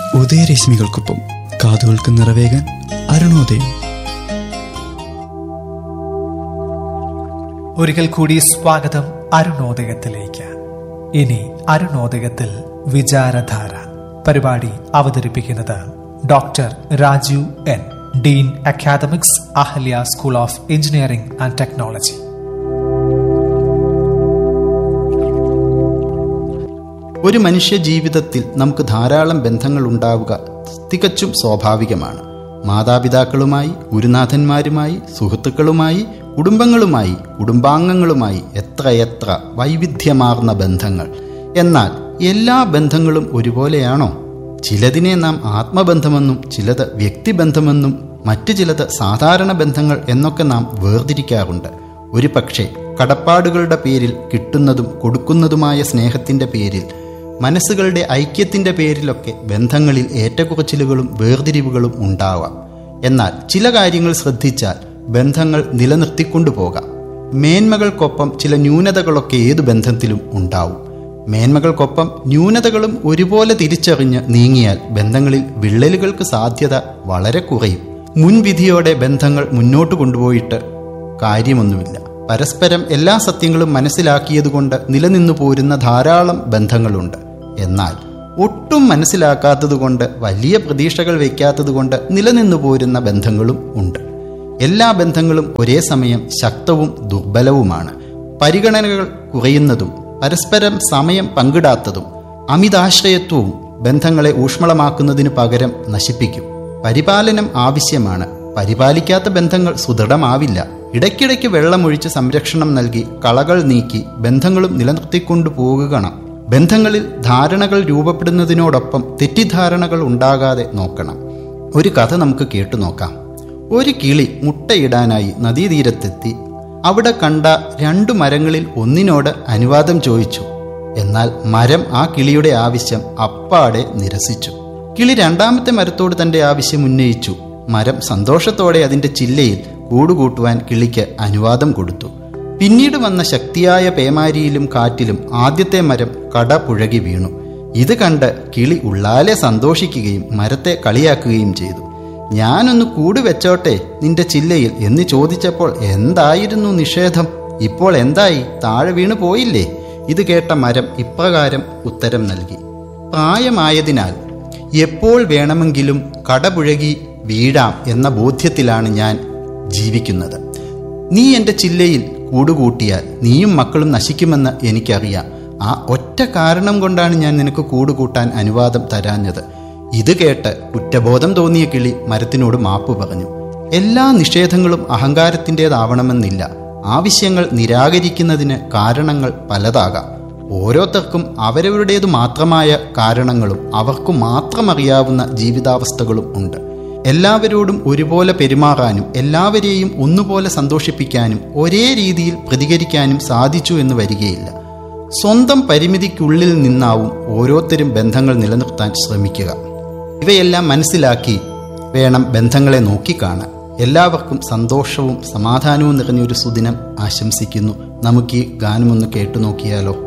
ഉദയരശ്മികൾക്കൊപ്പം കാതുകൾക്ക് നിറവേകാൻ അരുണോദയം ഒരിക്കൽ കൂടി സ്വാഗതം അരുണോദയത്തിലേക്ക് ഇനി അരുണോദയത്തിൽ വിചാരധാര പരിപാടി അവതരിപ്പിക്കുന്നത് doctor Rajeev N dean academics Ahalia school of engineering and technology ഒരു മനുഷ്യ ജീവിതത്തിൽ നമുക്ക് ധാരാളം ബന്ധങ്ങൾ ഉണ്ടാവുക തികച്ചും സ്വാഭാവികമാണ് മാതാപിതാക്കളുമായി ഗുരുനാഥന്മാരുമായി സുഹൃത്തുക്കളുമായി കുടുംബങ്ങളുമായി കുടുംബാംഗങ്ങളുമായി എത്രയെത്ര വൈവിധ്യമാർന്ന ബന്ധങ്ങൾ എന്നാൽ എല്ലാ ബന്ധങ്ങളും ഒരുപോലെയാണോ ചിലതിനെ നാം ആത്മബന്ധമെന്നും ചിലത് വ്യക്തിബന്ധമെന്നും മറ്റു ചിലത് സാധാരണ ബന്ധങ്ങൾ എന്നൊക്കെ നാം വേർതിരിക്കാറുണ്ട് ഒരു പക്ഷേ കടപ്പാടുകളുടെ പേരിൽ കിട്ടുന്നതും കൊടുക്കുന്നതുമായ സ്നേഹത്തിന്റെ പേരിൽ മനസ്സുകളുടെ ഐക്യത്തിന്റെ പേരിലൊക്കെ ബന്ധങ്ങളിൽ ഏറ്റക്കുറച്ചിലുകളും വേർതിരിവുകളും ഉണ്ടാവാം എന്നാൽ ചില കാര്യങ്ങൾ ശ്രദ്ധിച്ചാൽ ബന്ധങ്ങൾ നിലനിർത്തിക്കൊണ്ടു പോകാം മേന്മകൾക്കൊപ്പം ചില ന്യൂനതകളൊക്കെ ഏതു ബന്ധത്തിലും ഉണ്ടാവും മേന്മകൾക്കൊപ്പം ന്യൂനതകളും ഒരുപോലെ തിരിച്ചറിഞ്ഞ് നീങ്ങിയാൽ ബന്ധങ്ങളിൽ വിള്ളലുകൾക്ക് സാധ്യത വളരെ കുറയും മുൻവിധിയോടെ ബന്ധങ്ങൾ മുന്നോട്ട് കൊണ്ടുപോയിട്ട് കാര്യമൊന്നുമില്ല പരസ്പരം എല്ലാ സത്യങ്ങളും മനസ്സിലാക്കിയതുകൊണ്ട് നിലനിന്നു പോരുന്ന ധാരാളം ബന്ധങ്ങളുണ്ട് എന്നാൽ ഒട്ടും മനസ്സിലാക്കാത്തതുകൊണ്ട് വലിയ പ്രതീക്ഷകൾ വയ്ക്കാത്തതുകൊണ്ട് നിലനിന്നു പോരുന്ന ബന്ധങ്ങളും ഉണ്ട് എല്ലാ ബന്ധങ്ങളും ഒരേ സമയം ശക്തവും ദുർബലവുമാണ് പരിഗണനകൾ കുറയുന്നതും പരസ്പരം സമയം പങ്കിടാത്തതും അമിതാശ്രയത്വവും ബന്ധങ്ങളെ ഊഷ്മളമാക്കുന്നതിനു പകരം നശിപ്പിക്കും പരിപാലനം ആവശ്യമാണ് പരിപാലിക്കാത്ത ബന്ധങ്ങൾ സുദൃഢമാവില്ല ഇടയ്ക്കിടയ്ക്ക് വെള്ളമൊഴിച്ച് സംരക്ഷണം നൽകി കളകൾ നീക്കി ബന്ധങ്ങളും നിലനിർത്തിക്കൊണ്ടു പോകുകണം ബന്ധങ്ങളിൽ ധാരണകൾ രൂപപ്പെടുന്നതിനോടൊപ്പം തെറ്റിദ്ധാരണകൾ ഉണ്ടാകാതെ നോക്കണം ഒരു കഥ നമുക്ക് കേട്ടു നോക്കാം ഒരു കിളി മുട്ടയിടാനായി നദീതീരത്തെത്തി അവിടെ കണ്ട രണ്ടു മരങ്ങളിൽ ഒന്നിനോട് അനുവാദം ചോദിച്ചു എന്നാൽ മരം ആ കിളിയുടെ ആവശ്യം അപ്പാടെ നിരസിച്ചു കിളി രണ്ടാമത്തെ മരത്തോട് തന്റെ ആവശ്യം ഉന്നയിച്ചു മരം സന്തോഷത്തോടെ അതിന്റെ ചില്ലയിൽ കൂടുകൂട്ടുവാൻ കിളിക്ക് അനുവാദം കൊടുത്തു പിന്നീട് വന്ന ശക്തിയായ പേമാരിയിലും കാറ്റിലും ആദ്യത്തെ മരം കട പുഴകി വീണു ഇത് കണ്ട് കിളി ഉള്ളാലെ സന്തോഷിക്കുകയും മരത്തെ കളിയാക്കുകയും ചെയ്തു ഞാനൊന്ന് കൂട് വെച്ചോട്ടെ നിന്റെ ചില്ലയിൽ എന്ന് ചോദിച്ചപ്പോൾ എന്തായിരുന്നു നിഷേധം ഇപ്പോൾ എന്തായി താഴെ വീണു പോയില്ലേ ഇത് കേട്ട മരം ഇപ്രകാരം ഉത്തരം നൽകി പ്രായമായതിനാൽ എപ്പോൾ വേണമെങ്കിലും കടപുഴകി വീഴാം എന്ന ബോധ്യത്തിലാണ് ഞാൻ ജീവിക്കുന്നത് നീ എൻ്റെ ചില്ലയിൽ കൂടുകൂട്ടിയാൽ നീയും മക്കളും നശിക്കുമെന്ന് എനിക്കറിയാം ആ ഒറ്റ കാരണം കൊണ്ടാണ് ഞാൻ നിനക്ക് കൂടുകൂട്ടാൻ അനുവാദം തരാഞ്ഞത് ഇത് കേട്ട് കുറ്റബോധം തോന്നിയ കിളി മരത്തിനോട് മാപ്പ് പറഞ്ഞു എല്ലാ നിഷേധങ്ങളും അഹങ്കാരത്തിൻ്റെതാവണമെന്നില്ല ആവശ്യങ്ങൾ നിരാകരിക്കുന്നതിന് കാരണങ്ങൾ പലതാകാം ഓരോരുത്തർക്കും അവരവരുടേതു മാത്രമായ കാരണങ്ങളും അവർക്കു മാത്രം അറിയാവുന്ന ജീവിതാവസ്ഥകളും ഉണ്ട് എല്ലാവരോടും ഒരുപോലെ പെരുമാറാനും എല്ലാവരെയും ഒന്നുപോലെ സന്തോഷിപ്പിക്കാനും ഒരേ രീതിയിൽ പ്രതികരിക്കാനും സാധിച്ചു എന്ന് വരികയില്ല സ്വന്തം പരിമിതിക്കുള്ളിൽ നിന്നാവും ഓരോരുത്തരും ബന്ധങ്ങൾ നിലനിർത്താൻ ശ്രമിക്കുക ഇവയെല്ലാം മനസ്സിലാക്കി വേണം ബന്ധങ്ങളെ നോക്കിക്കാണാൻ എല്ലാവർക്കും സന്തോഷവും സമാധാനവും നിറഞ്ഞൊരു സുദിനം ആശംസിക്കുന്നു നമുക്ക് ഈ ഗാനമൊന്ന് കേട്ടു നോക്കിയാലോ